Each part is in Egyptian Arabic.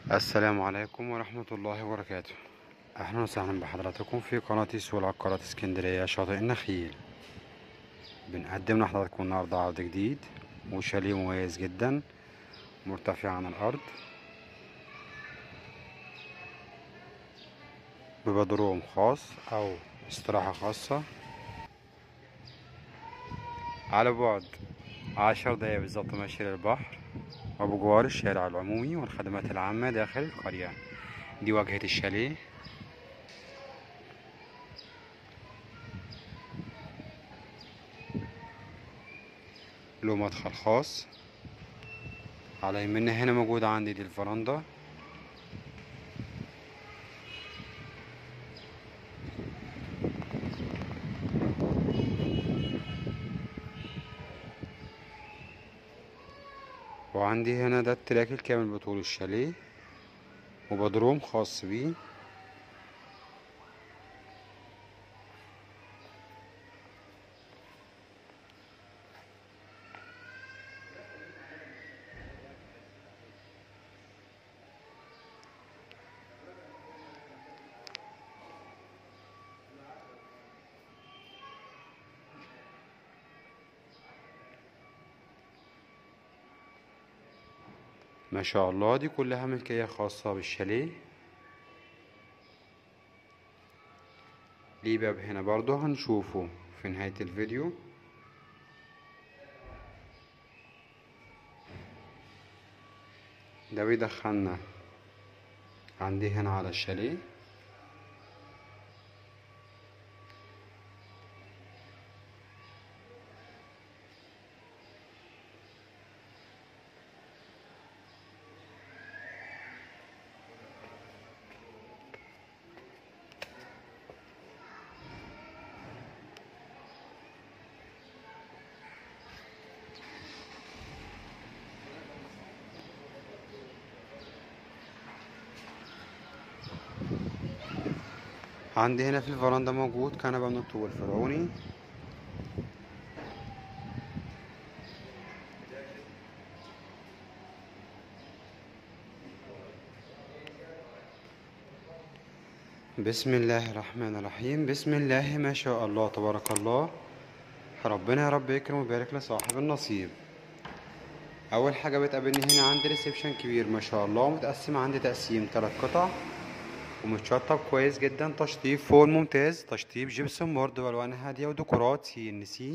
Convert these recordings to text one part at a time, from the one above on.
السلام عليكم ورحمة الله وبركاته أهلا وسهلا بحضراتكم في قناة سوق العقارات اسكندرية شاطئ النخيل بنقدم لحضراتكم النهاردة عرض جديد وشاليه مميز جدا مرتفع عن الأرض ببدروم خاص أو استراحة خاصة على بعد عشر دقايق بالظبط ماشي للبحر وبجوار الشارع العمومي والخدمات العامة داخل القرية دي واجهة الشاليه له مدخل خاص على يمنا هنا موجودة عندي دي الفرندا وعندي هنا ده التراك الكامل بطول الشاليه وبدروم خاص بيه ما شاء الله دي كلها ملكية خاصة بالشاليه ليه باب هنا برضو هنشوفه في نهاية الفيديو ده بيدخلنا عندي هنا على الشاليه عندي هنا في الفرندا موجود كنبة من الطوب الفرعوني بسم الله الرحمن الرحيم بسم الله ما شاء الله تبارك الله ربنا يا رب يكرم ويبارك لصاحب النصيب اول حاجه بتقابلني هنا عندي ريسبشن كبير ما شاء الله متقسم عندي تقسيم ثلاث قطع ومتشطب كويس جدا تشطيب فوق ممتاز تشطيب جبسون بورد والوان هاديه وديكورات سي ان سي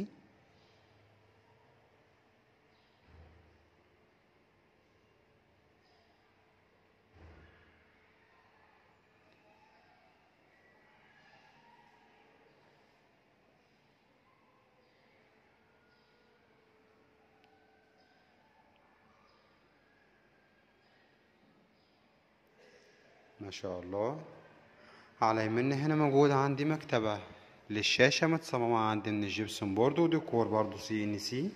ما شاء الله على يمنا هنا موجود عندي مكتبة للشاشة متصممة عندي من الجبسون بورد وديكور برضو سي ان سي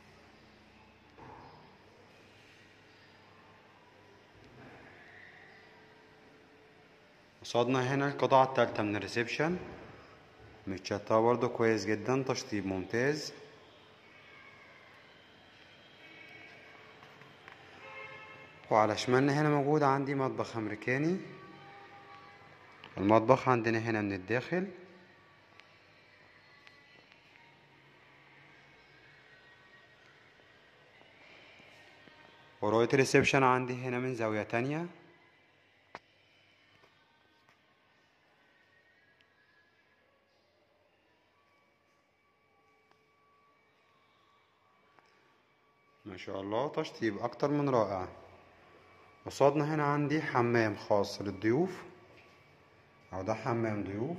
قصادنا هنا القطعة التالتة من الريسبشن متشطبة برضو كويس جدا تشطيب ممتاز وعلى شمالنا هنا موجود عندي مطبخ امريكاني المطبخ عندنا هنا من الداخل ورؤية الريسبشن عندي هنا من زاوية تانية ما شاء الله تشطيب اكتر من رائع قصادنا هنا عندي حمام خاص للضيوف او ده حمام ضيوف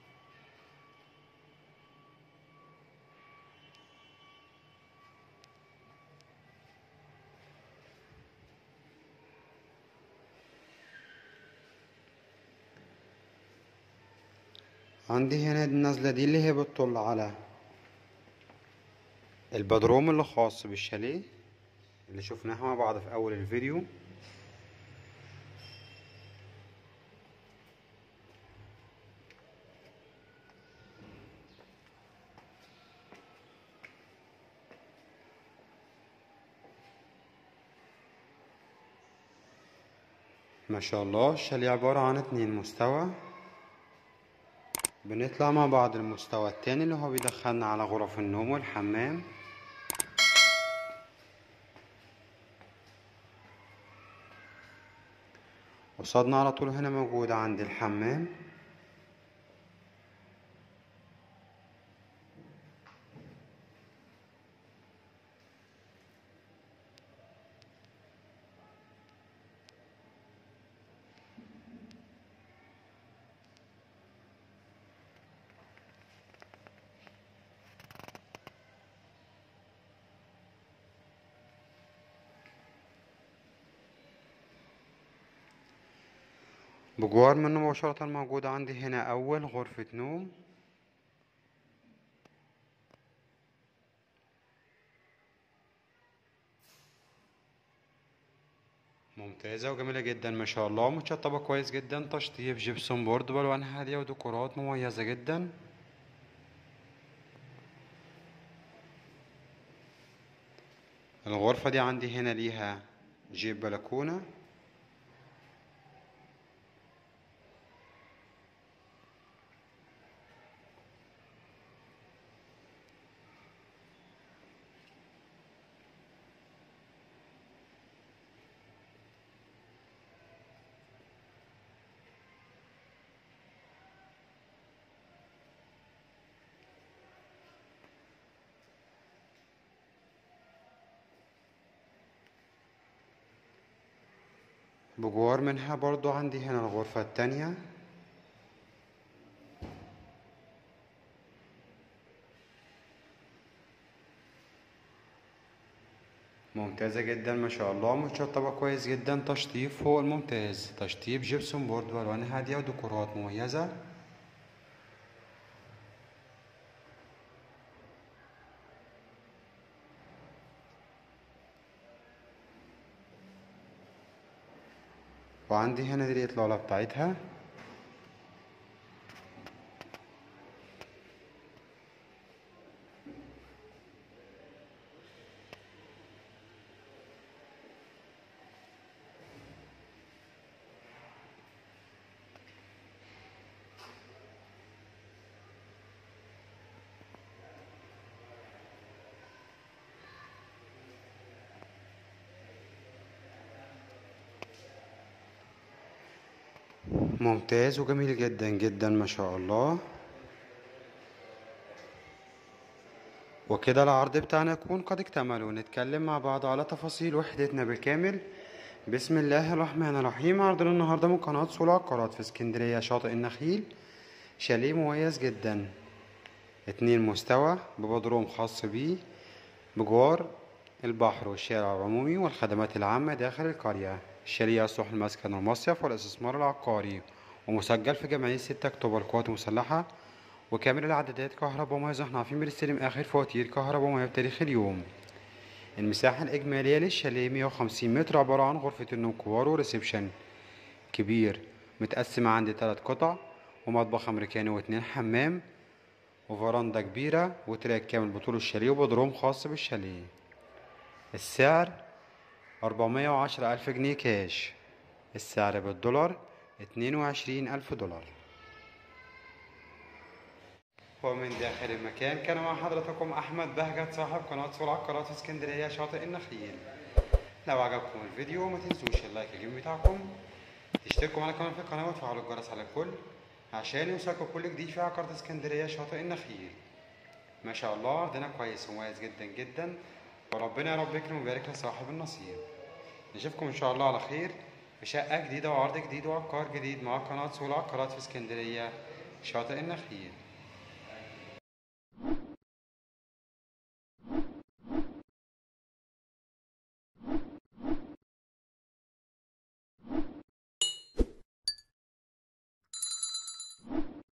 عندي هنا النزلة دي اللي هي بتطل على البدروم اللي خاص بالشاليه اللي شفناها مع بعض في اول الفيديو ما شاء الله الشاليه عبارة عن اتنين مستوى بنطلع مع بعض المستوى التاني اللي هو بيدخلنا على غرف النوم والحمام قصادنا على طول هنا موجود عند الحمام بجوار منه مباشرة موجود عندي هنا أول غرفة نوم ممتازة وجميلة جدا ما شاء الله متشطبة كويس جدا تشطيب جبسون بورد بألوان هادية وديكورات مميزة جدا الغرفة دي عندي هنا ليها جيب بلكونة بجوار منها برضو عندي هنا الغرفة التانية ممتازة جدا ما شاء الله متشطبة كويس جدا تشطيب فوق الممتاز تشطيب جبسون بورد والوان هادية وديكورات مميزة وعندي هنا دي الإطلالة بتاعتها ممتاز وجميل جدا جدا ما شاء الله وكده العرض بتاعنا يكون قد اكتمل ونتكلم مع بعض على تفاصيل وحدتنا بالكامل بسم الله الرحمن الرحيم عرضنا النهارده من قناة سول عقارات في اسكندرية شاطئ النخيل شاليه مميز جدا اتنين مستوى ببدروم خاص بيه بجوار البحر والشارع العمومي والخدمات العامة داخل القرية الشاليه يصلح المسكن والمصيف والاستثمار العقاري ومسجل في جمعية 6 أكتوبر القوات المسلحة وكامل العدادات كهرباء ومياه احنا عارفين بنستلم آخر فواتير كهرباء ومياه بتاريخ اليوم المساحة الإجمالية للشاليه 150 متر عبارة عن غرفة النوم كوار وريسبشن كبير متقسم عندي تلات قطع ومطبخ أمريكاني واتنين حمام وفراندا كبيرة وتراك كامل بطول الشاليه وبدروم خاص بالشاليه السعر أربعمية وعشرة ألف جنيه كاش السعر بالدولار اتنين وعشرين ألف دولار ومن داخل المكان كان مع حضرتكم أحمد بهجت صاحب قناة سول عقارات اسكندرية شاطئ النخيل لو عجبكم الفيديو ما تنسوش اللايك الجيم بتاعكم تشتركوا معنا كمان في القناة وتفعلوا الجرس على الكل عشان يوصلكوا كل جديد في عقارات اسكندرية شاطئ النخيل ما شاء الله عرضنا كويس ومميز جدا جدا وربنا يا رب يكرم ويبارك لصاحب النصيب نشوفكم ان شاء الله على خير في شقة جديدة وعرض جديد وعقار جديد مع قناة سول عقارات في اسكندرية شاطئ النخيل